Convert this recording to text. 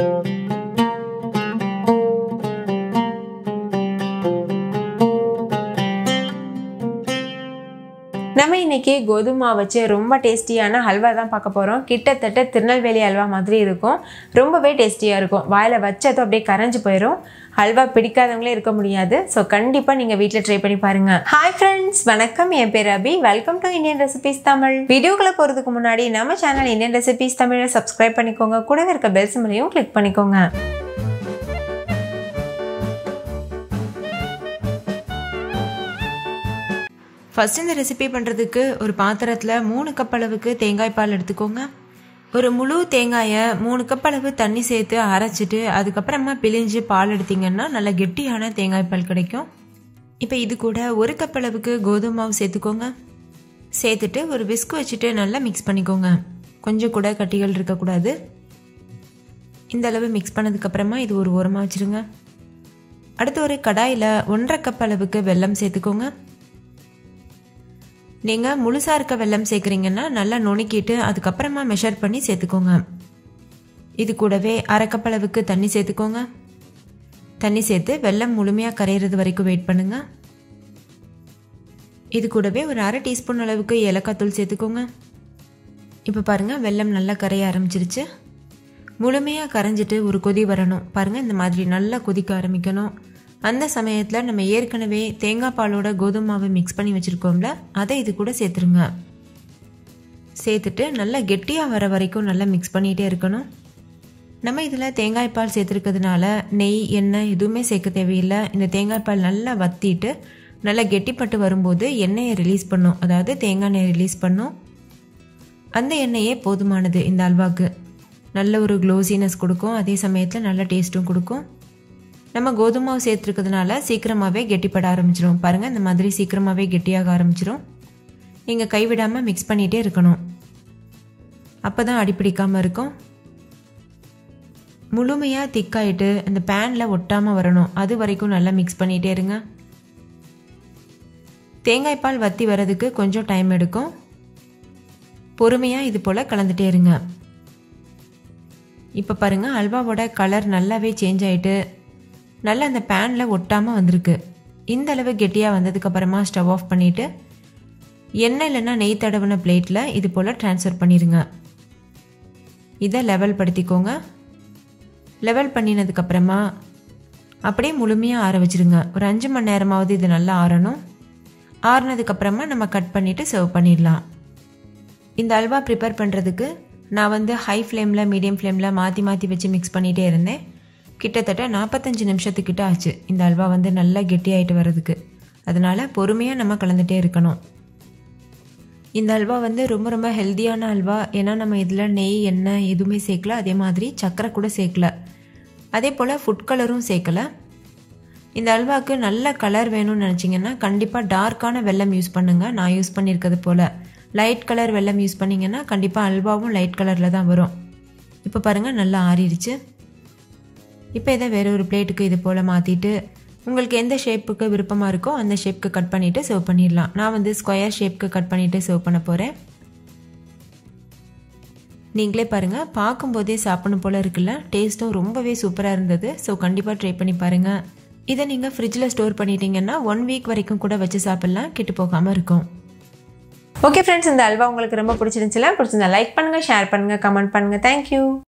நம்ம இன்னைக்கு கோதுமை வச்சு ரொம்ப டேஸ்டியான ஹல்வா தான் பார்க்க போகிறோம் கிட்டத்தட்ட திருநெல்வேலி ஹல்வா மாதிரி இருக்கும் ரொம்பவே டேஸ்டியாக இருக்கும் வாயில் வச்சதும் அப்படியே கரைஞ்சு போயிடும் ஹல்வா பிடிக்காதவங்களே இருக்க முடியாது ஸோ கண்டிப்பாக நீங்கள் வீட்டில் ட்ரை பண்ணி பாருங்கள் ஹாய் ஃப்ரெண்ட்ஸ் வணக்கம் என் பேர் Abhi welcome to Indian recipes Tamil வீடியோக்குள்ளே போகிறதுக்கு முன்னாடி நம்ம சேனல் இந்தியன் ரெசிபிஸ் தமிழை சப்ஸ்கிரைப் பண்ணிக்கோங்க கூடவே இருக்க பெல் சிம்லையும் கிளிக் பண்ணிக்கோங்க ஃபஸ்ட் இந்த ரெசிபி பண்ணுறதுக்கு ஒரு பாத்திரத்தில் மூணு கப் அளவுக்கு தேங்காய் பால் எடுத்துக்கோங்க ஒரு முழு தேங்காயை மூணு கப் அளவு தண்ணி சேர்த்து அரைச்சிட்டு அதுக்கப்புறமா பிழிஞ்சு பால் எடுத்தீங்கன்னா நல்ல கெட்டியான தேங்காய் பால் கிடைக்கும் இப்போ இது கூட ஒரு கப் அளவுக்கு கோதுமை மாவு சேர்த்துக்கோங்க சேர்த்துட்டு ஒரு விஸ்க் வச்சுட்டு நல்லா மிக்ஸ் பண்ணிக்கோங்க கொஞ்சம் கூட கட்டிகள் இருக்கக்கூடாது இந்த அளவு மிக்ஸ் பண்ணதுக்கப்புறமா இது ஒரு ஓரமாக வச்சுருங்க அடுத்து ஒரு கடாயில் ஒன்றரை கப் அளவுக்கு வெல்லம் சேர்த்துக்கோங்க நீங்கள் முழுசாக இருக்க வெல்லம் சேர்க்குறீங்கன்னா நல்லா நுணுக்கிட்டு அதுக்கப்புறமா மெஷர் பண்ணி சேர்த்துக்கோங்க இது கூடவே அரைக்கப்பளவுக்கு தண்ணி சேர்த்துக்கோங்க தண்ணி சேர்த்து வெல்லம் முழுமையாக கரையிறது வரைக்கும் வெயிட் பண்ணுங்க இது கூடவே ஒரு அரை டீஸ்பூன் அளவுக்கு ஏலக்காய் தூள் சேர்த்துக்கோங்க இப்போ பாருங்கள் வெல்லம் நல்லா கரைய ஆரம்பிச்சிருச்சு முழுமையாக கரைஞ்சிட்டு ஒரு கொதி வரணும் பாருங்கள் இந்த மாதிரி நல்லா கொதிக்க ஆரம்பிக்கணும் அந்த சமயத்தில் நம்ம ஏற்கனவே தேங்காய் பாலோட கோதுமை மாவு மிக்ஸ் பண்ணி வச்சுருக்கோம்ல அதை இது கூட சேர்த்துருங்க சேர்த்துட்டு நல்லா கெட்டியாக வர வரைக்கும் நல்லா மிக்ஸ் பண்ணிகிட்டே இருக்கணும் நம்ம இதில் தேங்காய் பால் சேர்த்துருக்கிறதுனால நெய் எண்ணெய் எதுவுமே சேர்க்க தேவையில்லை இந்த தேங்காய் பால் நல்லா வத்திட்டு நல்லா கெட்டிப்பட்டு வரும்போது எண்ணெயை ரிலீஸ் பண்ணும் அதாவது தேங்காய் எண்ணெய் ரிலீஸ் பண்ணும் அந்த எண்ணெயே போதுமானது இந்த அல்வாக்கு நல்ல ஒரு க்ளோசினஸ் கொடுக்கும் அதே சமயத்தில் நல்ல டேஸ்ட்டும் கொடுக்கும் நம்ம கோதுமாவு சேர்த்துருக்கிறதுனால சீக்கிரமாகவே கெட்டிப்பட ஆரம்பிச்சிடும் பாருங்கள் இந்த மாதிரி சீக்கிரமாகவே கெட்டியாக ஆரம்பிச்சிடும் நீங்கள் கைவிடாமல் மிக்ஸ் பண்ணிகிட்டே இருக்கணும் அப்போ தான் அடிப்பிடிக்காமல் இருக்கும் முழுமையாக திக்காயிட்டு அந்த பேனில் ஒட்டாமல் வரணும் அது வரைக்கும் நல்லா மிக்ஸ் பண்ணிகிட்டே இருங்க தேங்காய் பால் வத்தி வரதுக்கு கொஞ்சம் டைம் எடுக்கும் பொறுமையாக இது போல் கலந்துட்டே இருங்க இப்போ பாருங்கள் அல்வாவோட கலர் நல்லாவே சேஞ்ச் ஆகிட்டு நல்லா அந்த பேனில் ஒட்டாமல் வந்திருக்கு இந்த அளவு கெட்டியாக வந்ததுக்கப்புறமா ஸ்டவ் ஆஃப் பண்ணிவிட்டு எண்ணெய் இல்லைன்னா நெய் தடவின பிளேட்டில் இது போல் ட்ரான்ஸ்ஃபர் பண்ணிடுங்க இதை லெவல் படுத்திக்கோங்க லெவல் பண்ணினதுக்கப்புறமா அப்படியே முழுமையாக ஆற வச்சுருங்க ஒரு அஞ்சு மணி நேரமாவது இது நல்லா ஆறணும் ஆறுனதுக்கப்புறமா நம்ம கட் பண்ணிவிட்டு சர்வ் பண்ணிடலாம் இந்த அல்வா ப்ரிப்பேர் பண்ணுறதுக்கு நான் வந்து ஹை ஃப்ளேமில் மீடியம் ஃப்ளேமில் மாற்றி மாற்றி வச்சு மிக்ஸ் பண்ணிகிட்டே இருந்தேன் கிட்டத்தட்ட நாற்பத்தஞ்சு நிமிஷத்துக்கிட்ட ஆச்சு இந்த அல்வா வந்து நல்லா கெட்டியாயிட்டு வர்றதுக்கு அதனால் பொறுமையாக நம்ம கலந்துகிட்டே இருக்கணும் இந்த அல்வா வந்து ரொம்ப ரொம்ப ஹெல்த்தியான அல்வா ஏன்னா நம்ம இதில் நெய் எண்ணெய் எதுவுமே சேர்க்கல அதே மாதிரி சர்க்கரை கூட சேர்க்கல அதே போல் ஃபுட் கலரும் சேர்க்கல இந்த அல்வாவுக்கு நல்ல கலர் வேணும்னு நினச்சிங்கன்னா கண்டிப்பாக டார்க்கான வெல்லம் யூஸ் பண்ணுங்கள் நான் யூஸ் பண்ணியிருக்கிறது போல் லைட் கலர் வெல்லம் யூஸ் பண்ணிங்கன்னா கண்டிப்பாக அல்வாவும் லைட் கலரில் தான் வரும் இப்போ பாருங்கள் நல்லா ஆறிடுச்சு இப்போ இதை வேற ஒரு பிளேட்டுக்கு இது போல் மாற்றிட்டு உங்களுக்கு எந்த ஷேப்புக்கு விருப்பமாக இருக்கோ அந்த ஷேப்புக்கு கட் பண்ணிவிட்டு சர்வ் பண்ணிடலாம் நான் வந்து ஸ்கொயர் ஷேப்புக்கு கட் பண்ணிவிட்டு சர்வ் பண்ண போகிறேன் நீங்களே பாருங்கள் பார்க்கும்போதே சாப்பிடணும் போல் இருக்குல்ல டேஸ்ட்டும் ரொம்பவே சூப்பராக இருந்தது ஸோ கண்டிப்பாக ட்ரை பண்ணி பாருங்கள் இதை நீங்கள் ஃப்ரிட்ஜில் ஸ்டோர் பண்ணிட்டீங்கன்னா ஒன் வீக் வரைக்கும் கூட வச்சு சாப்பிட்லாம் கெட்டு போகாமல் இருக்கும் ஓகே ஃப்ரெண்ட்ஸ் இந்த அல்வா உங்களுக்கு ரொம்ப பிடிச்சிருந்துச்சுல பிடிச்சிருந்தா லைக் பண்ணுங்கள் ஷேர் பண்ணுங்கள் கமெண்ட் பண்ணுங்கள் தேங்க்யூ